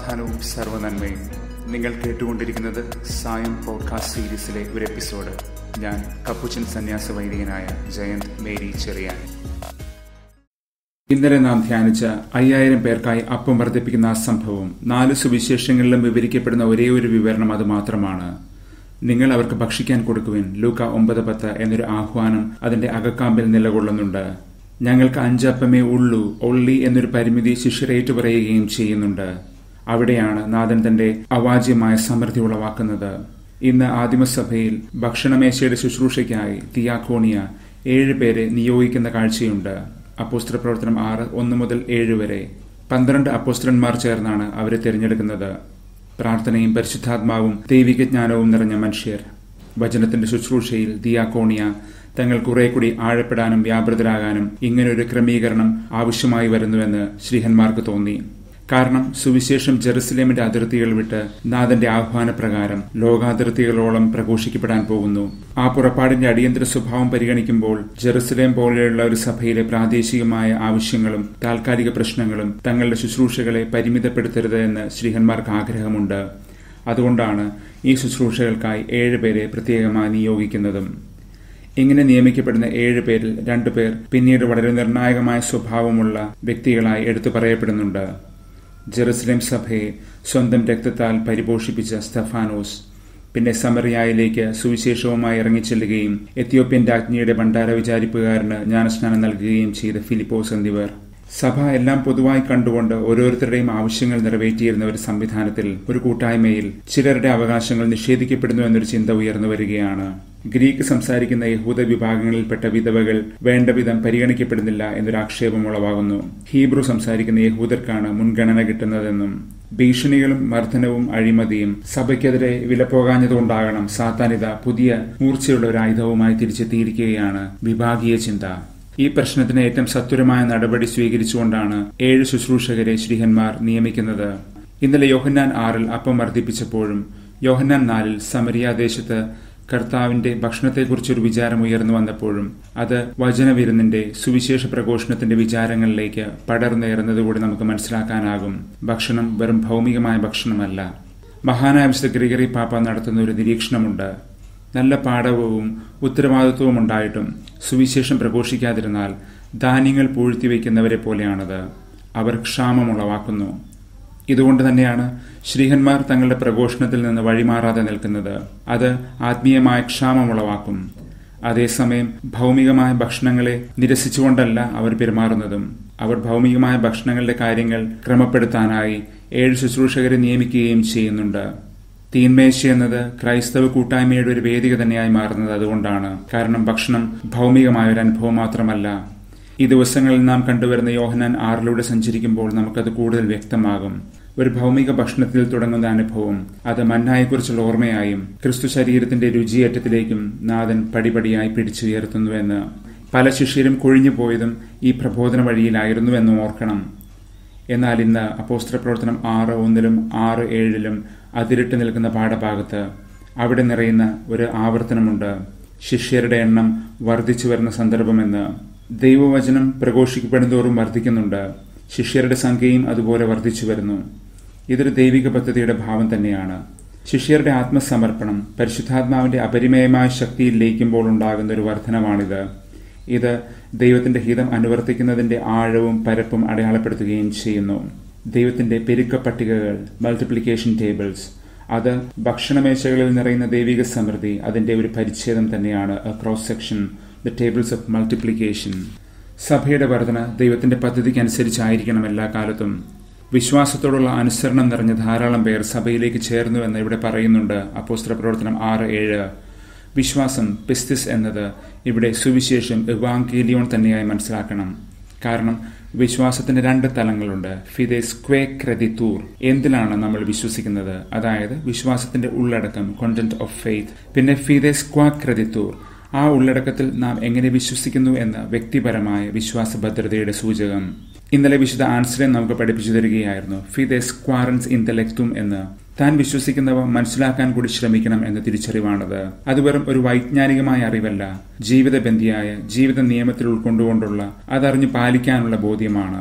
സമാധാനവും സർവ്വനന്മയും നിങ്ങൾ കേട്ടുകൊണ്ടിരിക്കുന്നത് സായം പോഡ്കാസ്റ്റ് സീരീസിലെ ഒരു എപ്പിസോഡ് ഞാൻ കപ്പുച്ചൻ സന്യാസ വൈദികനായ ജയന്ത് മേരി ചെറിയാൻ ഇന്നലെ നാം ധ്യാനിച്ച അയ്യായിരം പേർക്കായി അപ്പം വർദ്ധിപ്പിക്കുന്ന ആ സംഭവം നാല് സുവിശേഷങ്ങളിലും വിവരിക്കപ്പെടുന്ന ഒരേ ഒരു വിവരണം അത് മാത്രമാണ് നിങ്ങൾ അവർക്ക് ഭക്ഷിക്കാൻ കൊടുക്കുവിൻ ലൂക്ക ഒമ്പത് പത്ത് എന്നൊരു ആഹ്വാനം അതിന്റെ അകക്കാമ്പിൽ നിലകൊള്ളുന്നുണ്ട് ഞങ്ങൾക്ക് അഞ്ചപ്പമേ ഉള്ളൂ ഒള്ളി എന്നൊരു പരിമിതി ശിഷ്യരേറ്റു പറയുകയും ചെയ്യുന്നുണ്ട് അവിടെയാണ് നാഥൻ തന്റെ അവാജ്യമായ സമൃദ്ധി ഉളവാക്കുന്നത് ഇന്ന് ആദിമസഭയിൽ ഭക്ഷണമേശയുടെ ശുശ്രൂഷയ്ക്കായി തിയാക്കോണിയ ഏഴ് പേരെ നിയോഗിക്കുന്ന കാഴ്ചയുണ്ട് അപ്പോസ്ത്ര പ്രവർത്തനം ആറ് ഒന്ന് മുതൽ ഏഴ് വരെ പന്ത്രണ്ട് അപ്പോസ്ത്രന്മാർ ചേർന്നാണ് അവരെ തിരഞ്ഞെടുക്കുന്നത് പ്രാർത്ഥനയും പരിശുദ്ധാത്മാവും ദൈവിക ജ്ഞാനവും നിറഞ്ഞ മനുഷ്യർ വചനത്തിന്റെ ശുശ്രൂഷയിൽ ദിയാക്കോണിയ തങ്ങൾ കുറെ കൂടി ആഴപ്പെടാനും വ്യാപൃതരാകാനും ഇങ്ങനൊരു ക്രമീകരണം ആവശ്യമായി വരുന്നുവെന്ന് ശ്രീഹന്മാർക്ക് തോന്നി കാരണം സുവിശേഷം ജെറുസലേമിന്റെ അതിർത്തികൾ വിട്ട് നാഥന്റെ ആഹ്വാനപ്രകാരം ലോകാതിർത്തികളോളം പ്രഘോഷിക്കപ്പെടാൻ പോകുന്നു ആ പുറപ്പാടിന്റെ അടിയന്തര സ്വഭാവം പരിഗണിക്കുമ്പോൾ ജെറുസലേം പോലെയുള്ള ഒരു സഭയിലെ പ്രാദേശികമായ ആവശ്യങ്ങളും താൽക്കാലിക പ്രശ്നങ്ങളും തങ്ങളുടെ ശുശ്രൂഷകളെ പരിമിതപ്പെടുത്തരുത് എന്ന് ശ്രീഹന്മാർക്ക് ആഗ്രഹമുണ്ട് അതുകൊണ്ടാണ് ഈ ശുശ്രൂഷകൾക്കായി ഏഴുപേരെ പ്രത്യേകമായി നിയോഗിക്കുന്നതും ഇങ്ങനെ നിയമിക്കപ്പെടുന്ന ഏഴ് പേരിൽ രണ്ടുപേർ പിന്നീട് വളരെ നിർണായകമായ സ്വഭാവമുള്ള വ്യക്തികളായി എടുത്തു പറയപ്പെടുന്നുണ്ട് ജെറുസലേം സഭയെ സ്വന്തം രക്തത്താൽ പരിപോഷിപ്പിച്ച സ്തഫാനോസ് പിന്നെ സമറിയായിലേക്ക് സുവിശേഷവുമായി ഇറങ്ങിച്ചെല്ലുകയും എത്യോപ്യൻ രാജ്ഞിയുടെ ഭണ്ഡാര വിചാരിപ്പുകാരന് ജ്ഞാനസ്നാനം നൽകുകയും ചെയ്ത ഫിലിപ്പോസ് എന്നിവർ സഭ എല്ലാം പൊതുവായി കണ്ടുകൊണ്ട് ഓരോരുത്തരുടെയും ആവശ്യങ്ങൾ നിറവേറ്റിയിരുന്ന ഒരു സംവിധാനത്തിൽ ഒരു കൂട്ടായ്മയിൽ ചിലരുടെ അവകാശങ്ങൾ നിഷേധിക്കപ്പെടുന്നു എന്നൊരു ചിന്ത ഉയർന്നു വരികയാണ് ഗ്രീക്ക് സംസാരിക്കുന്ന യഹൂദ വിഭാഗങ്ങളിൽപ്പെട്ട വിധവകൾ വേണ്ടവിധം പരിഗണിക്കപ്പെടുന്നില്ല എന്നൊരു ആക്ഷേപം ഉളവാകുന്നു ഹീബ്രു സംസാരിക്കുന്ന യഹൂദർക്കാണ് മുൻഗണന കിട്ടുന്നതെന്നും ഭീഷണികളും മർദ്ദനവും അഴിമതിയും സഭയ്ക്കെതിരെ വിലപ്പോകാഞ്ഞതുകൊണ്ടാകണം സാത്താനിത പുതിയ മൂർച്ചയുള്ള ഒരു ആയുധവുമായി തിരിച്ചെത്തിയിരിക്കുകയാണ് വിഭാഗീയ ചിന്ത ഈ പ്രശ്നത്തിന് ഏറ്റവും സത്വരമായ നടപടി സ്വീകരിച്ചുകൊണ്ടാണ് ഏഴ് ശുശ്രൂഷകരെ ശ്രീഹന്മാർ നിയമിക്കുന്നത് ഇന്നലെ യോഹന്നാൻ ആറിൽ അപ്പം വർദ്ധിപ്പിച്ചപ്പോഴും യോഹന്നാൻ നാലിൽ സമരിയാദേശത്ത് കർത്താവിന്റെ ഭക്ഷണത്തെക്കുറിച്ചൊരു വിചാരം ഉയർന്നു വന്നപ്പോഴും അത് വചനവിരുന്നിന്റെ സുവിശേഷ പ്രഘോഷണത്തിന്റെ വിചാരങ്ങളിലേക്ക് പടർന്നേറുന്നതുകൂടി നമുക്ക് മനസ്സിലാക്കാനാകും ഭക്ഷണം വെറും ഭൗമികമായ ഭക്ഷണമല്ല മഹാനായ വിശുദ്ധ ഗ്രിഗറി പാപ്പ നടത്തുന്ന ഒരു നിരീക്ഷണമുണ്ട് നല്ല പാഠവും ഉത്തരവാദിത്വവും ഉണ്ടായിട്ടും സുവിശേഷം പ്രഘോഷിക്കാതിരുന്നാൽ ധാന്യങ്ങൾ പൂഴ്ത്തിവെക്കുന്നവരെ പോലെയാണത് അവർ ക്ഷാമമുളവാക്കുന്നു ഇതുകൊണ്ട് തന്നെയാണ് ശ്രീഹന്മാർ തങ്ങളുടെ പ്രഘോഷണത്തിൽ നിന്ന് വഴിമാറാതെ നിൽക്കുന്നത് അത് ആത്മീയമായ ക്ഷാമമുളവാക്കും അതേസമയം ഭൗമികമായ ഭക്ഷണങ്ങളെ നിരസിച്ചുകൊണ്ടല്ല അവർ പെരുമാറുന്നതും അവർ ഭൗമികമായ ഭക്ഷണങ്ങളുടെ കാര്യങ്ങൾ ക്രമപ്പെടുത്താനായി ഏഴ് ശുശ്രൂഷകരെ നിയമിക്കുകയും ചെയ്യുന്നുണ്ട് തീന്മേശ എന്നത് ക്രൈസ്തവ കൂട്ടായ്മയുടെ ഒരു വേദിക തന്നെയായി മാറുന്നത് അതുകൊണ്ടാണ് കാരണം ഭക്ഷണം ഭൗമികമായ ഒരു അനുഭവം മാത്രമല്ല ഈ ദിവസങ്ങളിൽ നാം കണ്ടുവരുന്ന യോഹനാൻ ആറിലൂടെ സഞ്ചരിക്കുമ്പോൾ നമുക്കത് കൂടുതൽ വ്യക്തമാകും ഒരു ഭൗമിക ഭക്ഷണത്തിൽ തുടങ്ങുന്ന അനുഭവം അത് മന്നായെക്കുറിച്ചുള്ള ഓർമ്മയായും ക്രിസ്തു ശരീരത്തിന്റെ രുചിയേറ്റത്തിലേക്കും നാഥൻ പടിപടിയായി പിടിച്ചുയർത്തുന്നുവെന്ന് പല ശിഷ്യരും കൊഴിഞ്ഞു പോയതും ഈ പ്രബോധന വഴിയിലായിരുന്നുവെന്നും ഓർക്കണം എന്നാൽ ഇന്ന് അപ്പോസ്ത്ര പ്രവർത്തനം ആറ് ഒന്നിലും ആറ് ഏഴിലും അതിരിട്ട് നിൽക്കുന്ന പാഠഭാഗത്ത് അവിടെ നിറയുന്ന ഒരു ആവർത്തനമുണ്ട് ശിഷ്യരുടെ എണ്ണം വർദ്ധിച്ചു വരുന്ന സന്ദർഭമെന്ന് ദൈവവചനം പ്രഘോഷിക്കപ്പെടുന്തോറും വർദ്ധിക്കുന്നുണ്ട് ശിഷ്യരുടെ സംഖ്യയും അതുപോലെ വർദ്ധിച്ചു വരുന്നു ഇതൊരു ദൈവിക പദ്ധതിയുടെ ഭാവം തന്നെയാണ് ശിഷ്യരുടെ ആത്മസമർപ്പണം പരിശുദ്ധാത്മാവിന്റെ അപരിമയമായ ശക്തിയിൽ ലയിക്കുമ്പോൾ ഉണ്ടാകുന്ന ഒരു വർധനമാണിത് ഇത് ദൈവത്തിന്റെ ഹിതം അനുവർത്തിക്കുന്നതിന്റെ ആഴവും പരപ്പും അടയാളപ്പെടുത്തുകയും ചെയ്യുന്നു ദൈവത്തിന്റെ പെരുക്ക പട്ടികകൾ മൾട്ടിപ്ലിക്കേഷൻ ടേബിൾസ് അത് ഭക്ഷണമേശകളിൽ നിറയുന്ന ദൈവിക സമൃദ്ധി അതിന്റെ ഒരു പരിച്ഛേദം തന്നെയാണ് cross section the tables of multiplication സഭയുടെ വർധന ദൈവത്തിന്റെ പദ്ധതിക്ക് അനുസരിച്ചായിരിക്കണം എല്ലാ കാലത്തും വിശ്വാസത്തോടുള്ള അനുസരണം നിറഞ്ഞ ധാരാളം പേർ സഭയിലേക്ക് ചേർന്നുവെന്ന് ഇവിടെ പറയുന്നുണ്ട് അപ്പോസ്ത്ര പ്രവർത്തനം ആറ് ഏഴ് വിശ്വാസം പിസ്തിസ് എന്നത് ഇവിടെ സുവിശേഷം എവാങ്കേലിയോൺ തന്നെയായി മനസ്സിലാക്കണം കാരണം വിശ്വാസത്തിന് രണ്ട് തലങ്ങളുണ്ട് ഫിദേസ് ക്വേ ക്രെദിത്തൂർ എന്തിലാണ് നമ്മൾ വിശ്വസിക്കുന്നത് അതായത് വിശ്വാസത്തിന്റെ ഉള്ളടക്കം കോണ്ടന്റ് ഓഫ് ഫെയ്ത്ത് പിന്നെ ഫിദേസ് ക്വാ ക്രെദിത്തൂർ ആ ഉള്ളടക്കത്തിൽ നാം എങ്ങനെ വിശ്വസിക്കുന്നു എന്ന വ്യക്തിപരമായ വിശ്വാസ ഭദ്രതയുടെ സൂചകം ഇന്നലെ വിശുദ്ധ ആൻസലൻ നമുക്ക് പഠിപ്പിച്ചു തരികയായിരുന്നു ഫിദേസ് ക്വാറൻസ് ഇന്റലക്റ്റും എന്ന് താൻ വിശ്വസിക്കുന്നവ മനസ്സിലാക്കാൻ കൂടി ശ്രമിക്കണം എന്ന തിരിച്ചറിവാണത് അത് വെറും ഒരു വൈജ്ഞാനികമായ അറിവല്ല ജീവിതബന്ധിയായ ജീവിത നിയമത്തിൽ ഉൾക്കൊണ്ടുകൊണ്ടുള്ള അതറിഞ്ഞു പാലിക്കാനുള്ള ബോധ്യമാണ്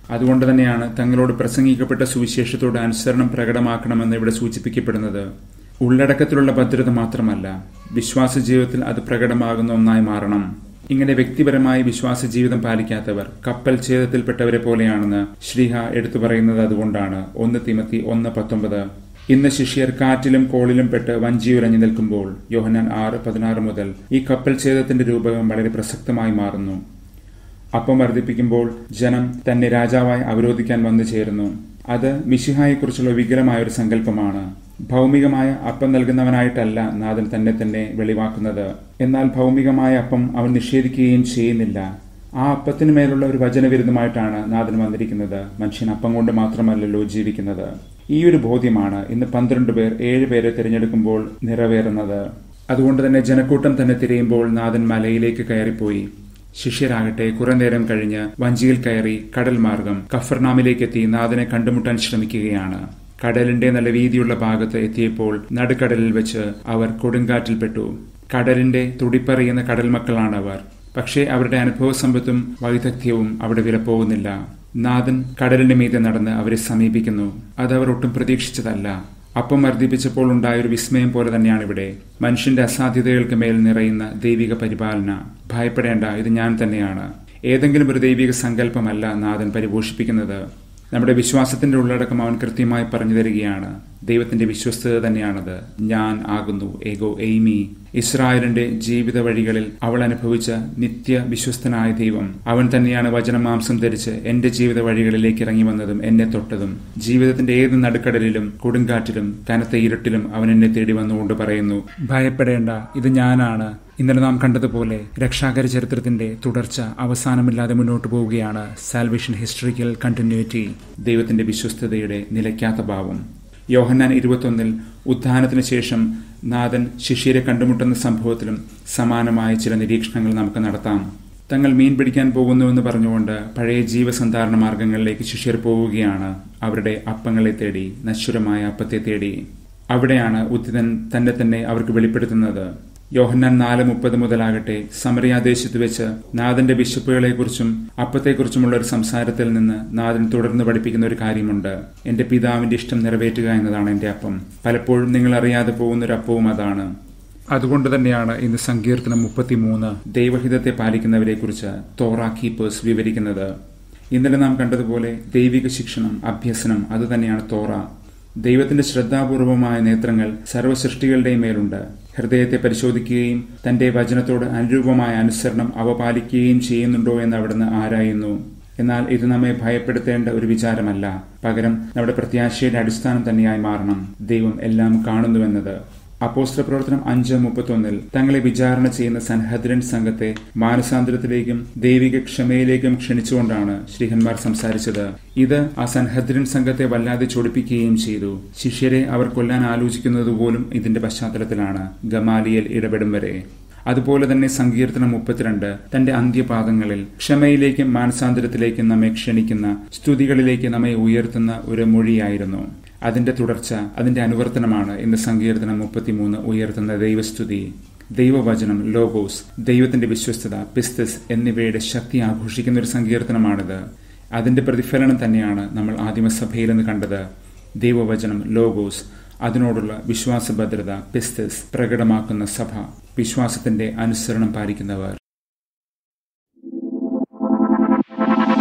അതുകൊണ്ട് തന്നെയാണ് തങ്ങളോട് പ്രസംഗിക്കപ്പെട്ട സുവിശേഷത്തോട് അനുസരണം പ്രകടമാക്കണമെന്ന് ഇവിടെ സൂചിപ്പിക്കപ്പെടുന്നത് ഉള്ളടക്കത്തിലുള്ള ഭദ്രത മാത്രമല്ല വിശ്വാസ ജീവിതത്തിൽ അത് പ്രകടമാകുന്ന ഒന്നായി മാറണം ഇങ്ങനെ വ്യക്തിപരമായി വിശ്വാസ ജീവിതം പാലിക്കാത്തവർ കപ്പൽ ഛേദത്തിൽപ്പെട്ടവരെ പോലെയാണെന്ന് ശ്രീഹ എടുത്തു പറയുന്നത് അതുകൊണ്ടാണ് ഒന്ന് തിമത്തി ഒന്ന് പത്തൊമ്പത് ഇന്ന് ശിഷ്യർ കാറ്റിലും കോളിലും പെട്ട് വഞ്ചിയുരഞ്ഞു നിൽക്കുമ്പോൾ യോഹന്നാൻ ആറ് പതിനാറ് മുതൽ ഈ കപ്പൽ ഛേദത്തിന്റെ രൂപകം വളരെ പ്രസക്തമായി മാറുന്നു അപ്പം വർദ്ധിപ്പിക്കുമ്പോൾ ജനം തന്നെ രാജാവായി അവരോധിക്കാൻ വന്നു ചേരുന്നു അത് മിശിഹായെക്കുറിച്ചുള്ള വികലമായ ഒരു സങ്കല്പമാണ് ഭൗമികമായ അപ്പം നൽകുന്നവനായിട്ടല്ല നാഥൻ തന്നെ തന്നെ വെളിവാക്കുന്നത് എന്നാൽ ഭൗമികമായ അപ്പം അവൻ നിഷേധിക്കുകയും ചെയ്യുന്നില്ല ആ അപ്പത്തിന് മേലുള്ള ഒരു വചനവിരുദ്ധമായിട്ടാണ് നാഥൻ വന്നിരിക്കുന്നത് മനുഷ്യൻ അപ്പം കൊണ്ട് മാത്രമല്ലല്ലോ ജീവിക്കുന്നത് ഈ ഒരു ബോധ്യമാണ് ഇന്ന് പന്ത്രണ്ട് പേർ ഏഴ് പേരെ തിരഞ്ഞെടുക്കുമ്പോൾ നിറവേറുന്നത് അതുകൊണ്ട് തന്നെ ജനക്കൂട്ടം തന്നെ തിരയുമ്പോൾ നാഥൻ മലയിലേക്ക് കയറിപ്പോയി ശിഷ്യരാകട്ടെ കുറെ നേരം കഴിഞ്ഞ് വഞ്ചിയിൽ കയറി കടൽ മാർഗം കഫർനാമിലേക്കെത്തി നാഥനെ കണ്ടുമുട്ടാൻ ശ്രമിക്കുകയാണ് കടലിന്റെ നല്ല വീതിയുള്ള ഭാഗത്ത് എത്തിയപ്പോൾ നടുക്കടലിൽ വെച്ച് അവർ കൊടുങ്കാറ്റിൽപ്പെട്ടു കടലിന്റെ തുടിപ്പറിയുന്ന കടൽ മക്കളാണ് അവർ പക്ഷേ അവരുടെ അനുഭവ സമ്പത്തും വൈദഗ്ധ്യവും അവിടെ വിലപ്പോകുന്നില്ല നാഥൻ കടലിന്റെ മീതെ നടന്ന് അവരെ സമീപിക്കുന്നു അത് അവർ ഒട്ടും പ്രതീക്ഷിച്ചതല്ല അപ്പം വർദ്ധിപ്പിച്ചപ്പോൾ ഉണ്ടായ ഒരു വിസ്മയം പോലെ തന്നെയാണ് ഇവിടെ മനുഷ്യന്റെ അസാധ്യതകൾക്ക് മേൽ നിറയുന്ന ദൈവിക പരിപാലന ഭയപ്പെടേണ്ട ഇത് ഞാൻ തന്നെയാണ് ഏതെങ്കിലും ഒരു ദൈവിക സങ്കല്പമല്ല നാഥൻ പരിപോഷിപ്പിക്കുന്നത് നമ്മുടെ വിശ്വാസത്തിന്റെ ഉള്ളടക്കം അവൻ കൃത്യമായി പറഞ്ഞു തരികയാണ് ദൈവത്തിന്റെ വിശ്വസ്തത തന്നെയാണത് ഞാൻ ആകുന്നു ഏകോ എയ്മി ഇസ്രായേലിന്റെ ജീവിത വഴികളിൽ അവൾ അനുഭവിച്ച നിത്യ വിശ്വസ്തനായ ദൈവം അവൻ തന്നെയാണ് വചനമാംസം ധരിച്ച് എന്റെ ജീവിത വഴികളിലേക്ക് ഇറങ്ങി വന്നതും എന്നെ തൊട്ടതും ജീവിതത്തിന്റെ ഏത് നടുക്കടലിലും കൊടുങ്കാറ്റിലും കനത്ത ഇരുട്ടിലും അവൻ എന്നെ തേടി വന്നുകൊണ്ട് പറയുന്നു ഭയപ്പെടേണ്ട ഇത് ഞാനാണ് ഇന്നലെ നാം കണ്ടതുപോലെ രക്ഷാകര ചരിത്രത്തിന്റെ തുടർച്ച അവസാനമില്ലാതെ മുന്നോട്ട് പോവുകയാണ് സാൽവേഷൻ ഹിസ്റ്ററിക്കൽ കണ്ടിന്യൂറ്റി ദൈവത്തിന്റെ വിശ്വസ്തതയുടെ നിലയ്ക്കാത്ത ഭാവം യോഹന്നാൻ ഇരുപത്തൊന്നിൽ ഉത്ഥാനത്തിന് ശേഷം നാഥൻ ശിഷ്യരെ കണ്ടുമുട്ടുന്ന സംഭവത്തിലും സമാനമായ ചില നിരീക്ഷണങ്ങൾ നമുക്ക് നടത്താം തങ്ങൾ മീൻ പിടിക്കാൻ പോകുന്നുവെന്ന് പറഞ്ഞുകൊണ്ട് പഴയ ജീവസന്ധാരണ മാർഗങ്ങളിലേക്ക് ശിഷ്യർ പോവുകയാണ് അവരുടെ അപ്പങ്ങളെ തേടി നശ്വരമായ അപ്പത്തെ തേടി അവിടെയാണ് ഉദ്ധിതൻ തന്നെ തന്നെ അവർക്ക് വെളിപ്പെടുത്തുന്നത് യോഹന്നാൻ നാല് മുപ്പത് മുതലാകട്ടെ സമറിയാദേശത്ത് വെച്ച് നാഥന്റെ ബിഷപ്പുകളെക്കുറിച്ചും അപ്പത്തെക്കുറിച്ചുമുള്ള ഒരു സംസാരത്തിൽ നിന്ന് നാഥൻ തുടർന്ന് പഠിപ്പിക്കുന്ന ഒരു കാര്യമുണ്ട് എന്റെ പിതാവിന്റെ ഇഷ്ടം നിറവേറ്റുക എന്നതാണ് എന്റെ അപ്പം പലപ്പോഴും നിങ്ങൾ അറിയാതെ പോകുന്ന ഒരു അപ്പവും അതാണ് അതുകൊണ്ട് തന്നെയാണ് ഇന്ന് സങ്കീർത്തനം മുപ്പത്തിമൂന്ന് ദൈവഹിതത്തെ പാലിക്കുന്നവരെ കുറിച്ച് തോറ കീപ്പേഴ്സ് വിവരിക്കുന്നത് ഇന്നലെ നാം കണ്ടതുപോലെ ദൈവിക ശിക്ഷണം അഭ്യസനം അത് തന്നെയാണ് തോറ ദൈവത്തിന്റെ ശ്രദ്ധാപൂർവമായ നേത്രങ്ങൾ സർവ്വസൃഷ്ടികളുടെയും മേലുണ്ട് ഹൃദയത്തെ പരിശോധിക്കുകയും തന്റെ വചനത്തോട് അനുരൂപമായ അനുസരണം അവ പാലിക്കുകയും ചെയ്യുന്നുണ്ടോ എന്ന് അവിടുന്ന് ആരായുന്നു എന്നാൽ ഇത് നമ്മെ ഭയപ്പെടുത്തേണ്ട ഒരു വിചാരമല്ല പകരം നമ്മുടെ പ്രത്യാശയുടെ അടിസ്ഥാനം തന്നെയായി മാറണം ദൈവം എല്ലാം കാണുന്നുവെന്നത് അപ്പോസ്ത്ര പ്രവർത്തനം അഞ്ച് മുപ്പത്തൊന്നിൽ തങ്ങളെ വിചാരണ ചെയ്യുന്ന സൻഹദ്രൻ സംഘത്തെ മാനസാന്തരത്തിലേക്കും ദൈവിക ക്ഷമയിലേക്കും ക്ഷണിച്ചുകൊണ്ടാണ് ശ്രീഹന്മാർ സംസാരിച്ചത് ഇത് ആ സൻഹദ്രൻ സംഘത്തെ വല്ലാതെ ചൊടിപ്പിക്കുകയും ചെയ്തു ശിഷ്യരെ അവർ കൊല്ലാൻ ആലോചിക്കുന്നത് പോലും ഇതിന്റെ പശ്ചാത്തലത്തിലാണ് ഗമാലിയൽ ഇടപെടും വരെ അതുപോലെ തന്നെ സങ്കീർത്തനം മുപ്പത്തിരണ്ട് തന്റെ അന്ത്യപാദങ്ങളിൽ ക്ഷമയിലേക്കും മാനസാന്തരത്തിലേക്കും നമ്മെ ക്ഷണിക്കുന്ന സ്തുതികളിലേക്ക് നമ്മെ ഉയർത്തുന്ന ഒരു മൊഴിയായിരുന്നു അതിന്റെ തുടർച്ച അതിന്റെ അനുവർത്തനമാണ് ഇന്ന് സങ്കീർത്തനം മുപ്പത്തിമൂന്ന് ഉയർത്തുന്ന ദൈവസ്തുതി ദൈവവചനം ലോഗോസ് ദൈവത്തിന്റെ വിശ്വസ്തത പിസ്തസ് എന്നിവയുടെ ശക്തി ആഘോഷിക്കുന്ന ഒരു സങ്കീർത്തനമാണിത് അതിന്റെ പ്രതിഫലനം തന്നെയാണ് നമ്മൾ ആദിമസഭയിൽ നിന്ന് കണ്ടത് ദൈവവചനം ലോഗോസ് അതിനോടുള്ള വിശ്വാസഭദ്രത പിസ്തസ് പ്രകടമാക്കുന്ന സഭ വിശ്വാസത്തിന്റെ അനുസരണം പാലിക്കുന്നവർ